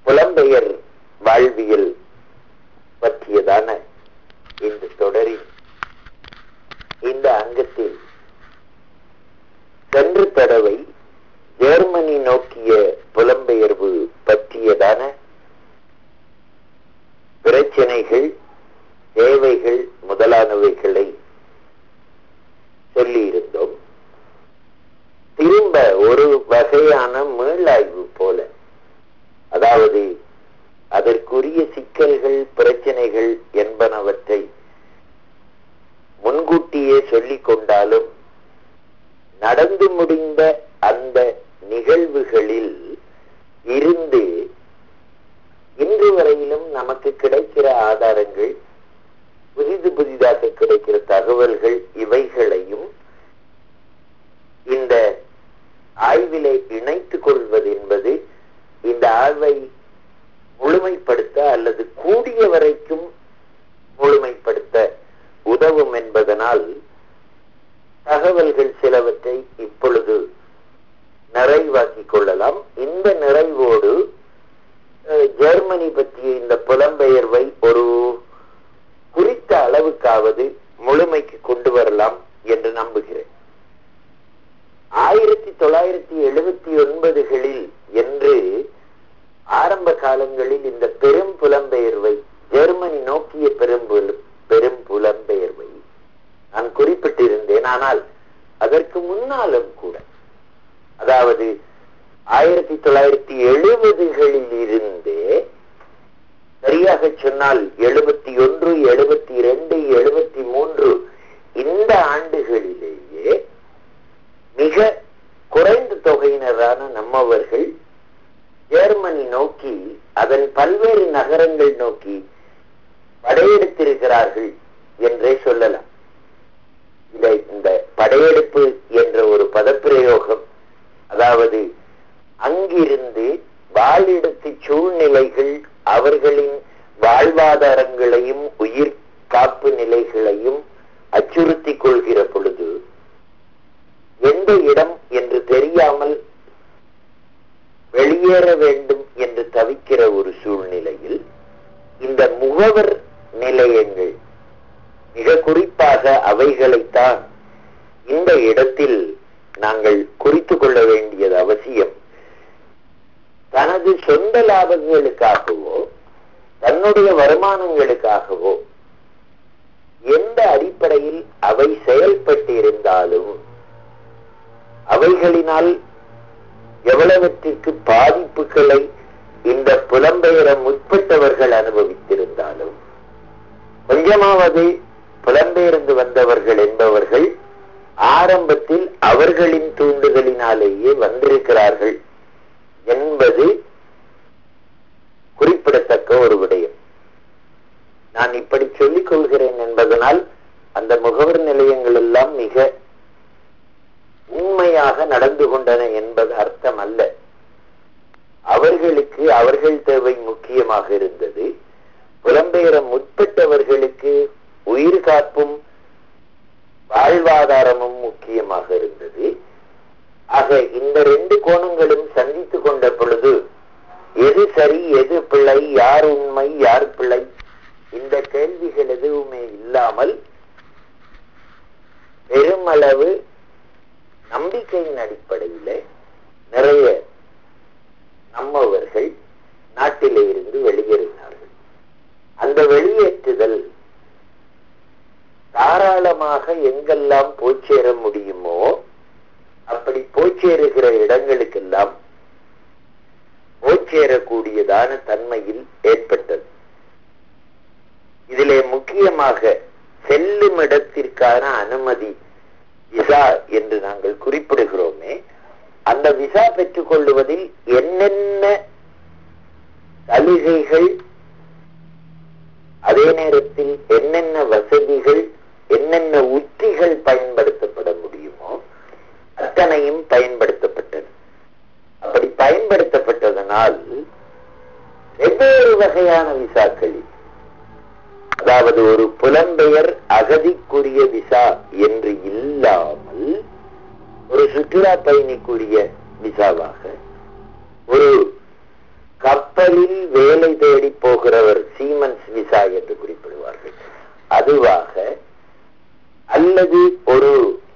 புலம்பெயர் வாழ்வியல் பற்றியதான இந்த தொடரின் இந்த அங்கத்தில் சென்ற தடவை ஜெர்மனி நோக்கிய புலம்பெயர்வு பற்றியதான பிரச்சனைகள் தேவைகள் முதலானவைகளை சொல்லியிருந்தோம் திரும்ப ஒரு வகையான மீளாய்வு போல அதாவது அதற்குரிய சிக்கல்கள் பிரச்சனைகள் என்பனவற்றை முன்கூட்டியே சொல்லிக் கொண்டாலும் நடந்து முடிந்த அந்த நிகழ்வுகளில் இருந்து இன்று வரையிலும் நமக்கு கிடைக்கிற ஆதாரங்கள் புதிது புதிதாக கிடைக்கிற தகவல்கள் இவைகளையும் இந்த ஆய்விலே இணைத்துக் கொள்வது என்பது இந்த ஆய்வை முழுமைப்படுத்த அல்லது கூடிய வரைக்கும் முழுமைப்படுத்த உதவும் என்பதனால் தகவல்கள் சிலவற்றை இப்பொழுது நிறைவாக்கிக் கொள்ளலாம் இந்த நிறைவோடு ஜெர்மனி பற்றிய இந்த புலம்பெயர்வை ஒரு குறித்த அளவுக்காவது முழுமைக்கு கொண்டு வரலாம் என்று நம்புகிறேன் ஆயிரத்தி தொள்ளாயிரத்தி எழுபத்தி ஒன்பதுகளில் என்று ஆரம்ப காலங்களில் இந்த பெரும் புலம்பெயர்வை ஜெர்மனி நோக்கிய பெரும் பெரும் புலம்பெயர்வை நான் குறிப்பிட்டிருந்தேன் ஆனால் அதற்கு முன்னாலும் கூட அதாவது ஆயிரத்தி தொள்ளாயிரத்தி எழுபதுகளில் இருந்தே சரியாக சொன்னால் எழுபத்தி ஒன்று எழுபத்தி இரண்டு எழுபத்தி மூன்று இந்த ஆண்டுகளிலேயே மிக குறைந்த தொகையினரான நம்மவர்கள் ஜெர்மனி நோக்கி அதன் பல்வேறு நகரங்கள் நோக்கி படையெடுத்திருக்கிறார்கள் என்றே சொல்லலாம் இதை இந்த படையெடுப்பு என்ற ஒரு பதப்பிரயோகம் அதாவது அங்கிருந்து வாழிடத்து சூழ்நிலைகள் அவர்களின் வாழ்வாதாரங்களையும் உயிர் காப்பு நிலைகளையும் அச்சுறுத்திக் கொள்கிற பொழுது எந்த இடம் என்று தெரியாமல் வெளியேற வேண்டும் என்று தவிக்கிற ஒரு சூழ்நிலையில் இந்த முகவர் நிலையங்கள் மிக குறிப்பாக அவைகளைத்தான் இந்த இடத்தில் நாங்கள் குறித்து கொள்ள வேண்டியது அவசியம் தனது சொந்த லாபங்களுக்காகவோ தன்னுடைய வருமானங்களுக்காகவோ எந்த அடிப்படையில் அவை செயல்பட்டு இருந்தாலும் அவைகளினால் எவ்வளவற்றிற்கு பாதிப்புகளை இந்த புலம்பெயர முற்பட்டவர்கள் அனுபவித்திருந்தாலும் கொஞ்சமாவது புலம்பெயர்ந்து வந்தவர்கள் என்பவர்கள் ஆரம்பத்தில் அவர்களின் தூண்டுதலினாலேயே வந்திருக்கிறார்கள் என்பது குறிப்பிடத்தக்க ஒரு விடயம் நான் இப்படி சொல்லிக் கொள்கிறேன் என்பதனால் அந்த முகவர் நிலையங்கள் எல்லாம் மிக உண்மையாக நடந்து கொண்டன என்பது அர்த்தம் அல்ல அவர்களுக்கு அவர்கள் தேவை முக்கியமாக இருந்தது புலம்பெயர முற்பட்டவர்களுக்கு உயிர் காப்பும் வாழ்வாதாரமும் முக்கியமாக இருந்தது ஆக இந்த ரெண்டு கோணங்களும் சந்தித்துக் கொண்ட பொழுது எது சரி எது பிழை யார் உண்மை யார் பிழை இந்த கேள்விகள் எதுவுமே இல்லாமல் பெருமளவு நம்பிக்கையின் அடிப்படையில் நிறைய நம்மவர்கள் நாட்டிலே இருந்து வெளியேறினார்கள் அந்த வெளியேற்றுதல் தாராளமாக எங்கெல்லாம் போய்ச்சேர முடியுமோ அப்படி போய்ச்சேருகிற இடங்களுக்கெல்லாம் போய்ச்சேரக்கூடியதான தன்மையில் ஏற்பட்டது இதிலே முக்கியமாக செல்லும் இடத்திற்கான அனுமதி விசா என்று நாங்கள் குறிப்பிடுகிறோமே அந்த விசா பெற்றுக் கொள்ளுவதில் என்னென்ன சலுகைகள் அதே நேரத்தில் என்னென்ன வசதிகள் என்னென்ன உத்திகள் பயன்படுத்தப்பட முடியுமோ அத்தனையும் பயன்படுத்தப்பட்டது அப்படி பயன்படுத்தப்பட்டதனால் வெவ்வேறு வகையான விசாக்களில் அதாவது ஒரு புலம்பெயர் அகதிக்குரிய விசா என்று இல்லாமல் ஒரு சுற்றுலா பயணிக்குரிய விசாவாக ஒரு கப்பல் கப்பலில் வேலை தேடி போகிறவர் சீமன்ஸ் விசா என்று குறிப்பிடுவார்கள் அதுவாக அல்லது ஒரு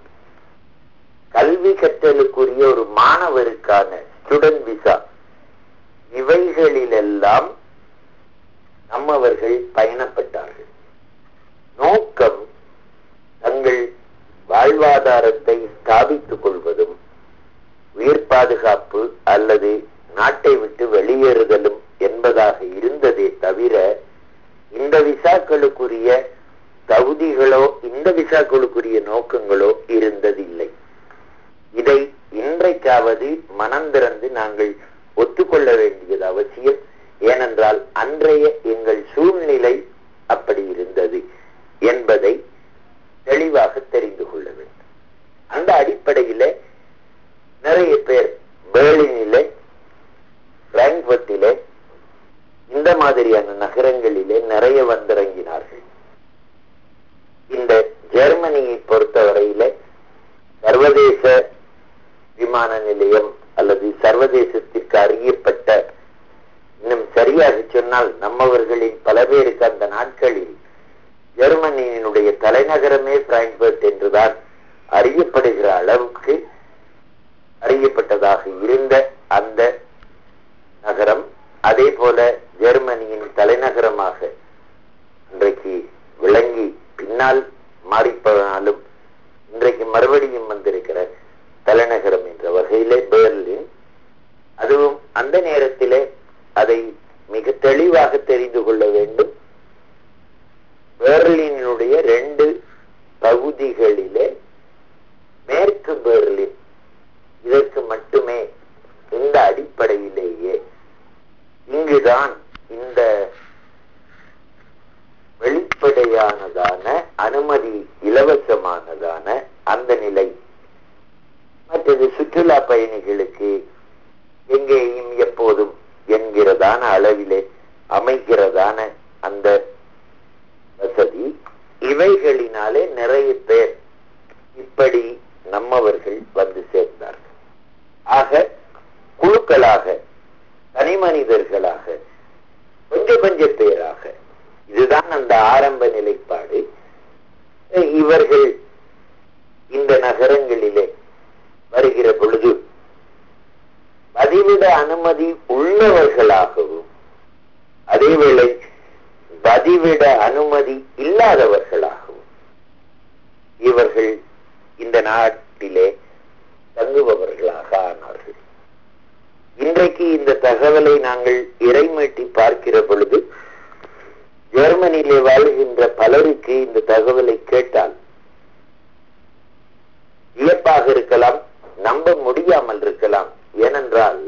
கல்வி கற்றலுக்குரிய ஒரு மாணவருக்கான ஸ்டூடெண்ட் விசா இவைகளிலெல்லாம் நம்மவர்கள் பயணப்பட்டார்கள் நோக்கம் தங்கள் வாழ்வாதாரத்தை ஸ்தாபித்துக் கொள்வதும் உயிர் பாதுகாப்பு அல்லது நாட்டை விட்டு வெளியேறுதலும் என்பதாக இருந்ததே தவிர இந்த விசாக்களுக்குரிய தகுதிகளோ இந்த விசாக்களுக்குரிய நோக்கங்களோ இருந்ததில்லை இதை இன்றைக்காவது மனம் திறந்து நாங்கள் ஒத்துக்கொள்ள வேண்டியது அவசியம் ஏனென்றால் அன்றைய எங்கள் சூழ்நிலை அப்படி இருந்தது என்பதை தெளிவாக தெரிந்து கொள்ள வேண்டும் அந்த அடிப்படையில நிறைய பேர் பேர்லினிலே பிராங்க்பர்ட்டிலே இந்த மாதிரியான நகரங்களிலே நிறைய வந்திறங்கினார்கள் இந்த ஜெர்மனியை பொறுத்தவரையில சர்வதேச விமான நிலையம் அல்லது சர்வதேசத்திற்கு அறியப்பட்ட இன்னும் சரியாக சொன்னால் நம்மவர்களின் பல பேருக்கு அந்த நாட்களில் ஜெர்மனியினுடைய தலைநகரமே பிராங்க்பர்ட் என்றுதான் அறியப்படுகிற அளவுக்கு அறியப்பட்டதாக இருந்த அந்த நகரம் அதே போல ஜெர்மனியின் தலைநகரமாக இன்றைக்கு விளங்கி பின்னால் மாறிப்பதனாலும் இன்றைக்கு மறுபடியும் வந்திருக்கிற தலைநகரம் என்ற வகையிலே பெர்லின் அதுவும் அந்த நேரத்திலே அதை மிக தெளிவாக தெரிந்து கொள்ள வேண்டும் பெர்லினுடைய ரெண்டு பகுதிகளிலே மேற்கு பெர்லின் இதற்கு மட்டுமே இந்த அடிப்படையிலேயே இங்குதான் இந்த வெளிப்படையானதான அனுமதி இலவசமானதான அந்த நிலை மற்றது சுற்றுலா பயணிகளுக்கு எங்கேயும் எப்போதும் என்கிறதான அளவிலே அமைகிறதான அந்த வசதி இவைகளினாலே நிறைய பேர் இப்படி நம்மவர்கள் வந்து சேர்ந்தார்கள் ஆக குழுக்களாக தனி மனிதர்களாக கொஞ்சம் கொஞ்சம் பேராக இதுதான் அந்த ஆரம்ப நிலைப்பாடு இவர்கள் இந்த நகரங்களிலே வருகிற பொழுது பதிவிட அனுமதி உள்ளவர்களாகவும் அதேவேளை பதிவிட அனுமதி இல்லாதவர்களாகவும் இவர்கள் இந்த நாட்டிலே தங்குபவர்களாக ஆனார்கள் இன்றைக்கு இந்த தகவலை நாங்கள் இறைமீட்டி பார்க்கிற பொழுது ஜெர்மனியிலே வாழ்கின்ற பலருக்கு இந்த தகவலை கேட்டால் வியப்பாக இருக்கலாம் நம்ப முடியாமல் இருக்கலாம் ஏனென்றால்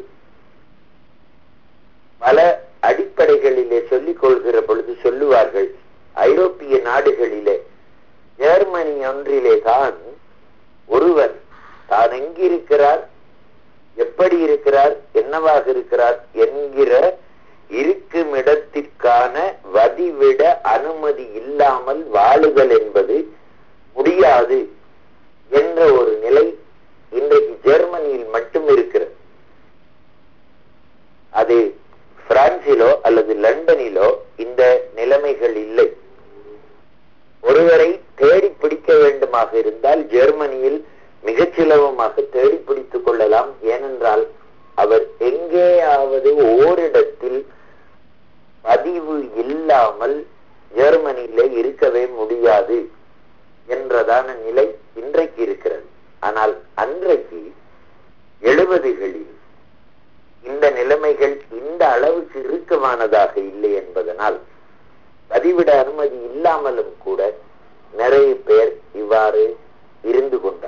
பல அடிப்படைகளிலே சொல்லிக் கொள்கிற பொழுது சொல்லுவார்கள் ஐரோப்பிய நாடுகளிலே ஜெர்மனி ஒன்றிலே தான் ஒருவர் தான் எங்கிருக்கிறார் எப்படி இருக்கிறார் என்னவாக இருக்கிறார் என்கிற இருக்கும் இடத்திற்கான வதிவிட அனுமதி இல்லாமல் வாழுதல் என்பது முடியாது என்ற ஒரு நிலை இன்றைக்கு ஜெர்மனியில் மட்டும் இருக்கிறது அது பிரான்சிலோ அல்லது லண்டனிலோ இந்த நிலைமைகள் இல்லை ஒருவரை தேடி பிடிக்க வேண்டுமாக இருந்தால் ஜெர்மனியில் மிகச் சுலபமாக தேடி பிடித்துக் கொள்ளலாம் ஏனென்றால் அவர் எங்கேயாவது ஓரிடத்தில் பதிவு இல்லாமல் ஜெர்மனியில இருக்கவே முடியாது என்றதான நிலை இன்றைக்கு இருக்கிறது ஆனால் அன்றைக்கு எழுபதுகளில் இந்த நிலைமைகள் இந்த அளவுக்கு இறுக்கமானதாக இல்லை என்பதனால் பதிவிட அனுமதி இல்லாமலும் கூட நிறைய பேர் இவ்வாறு இருந்து கொண்டார்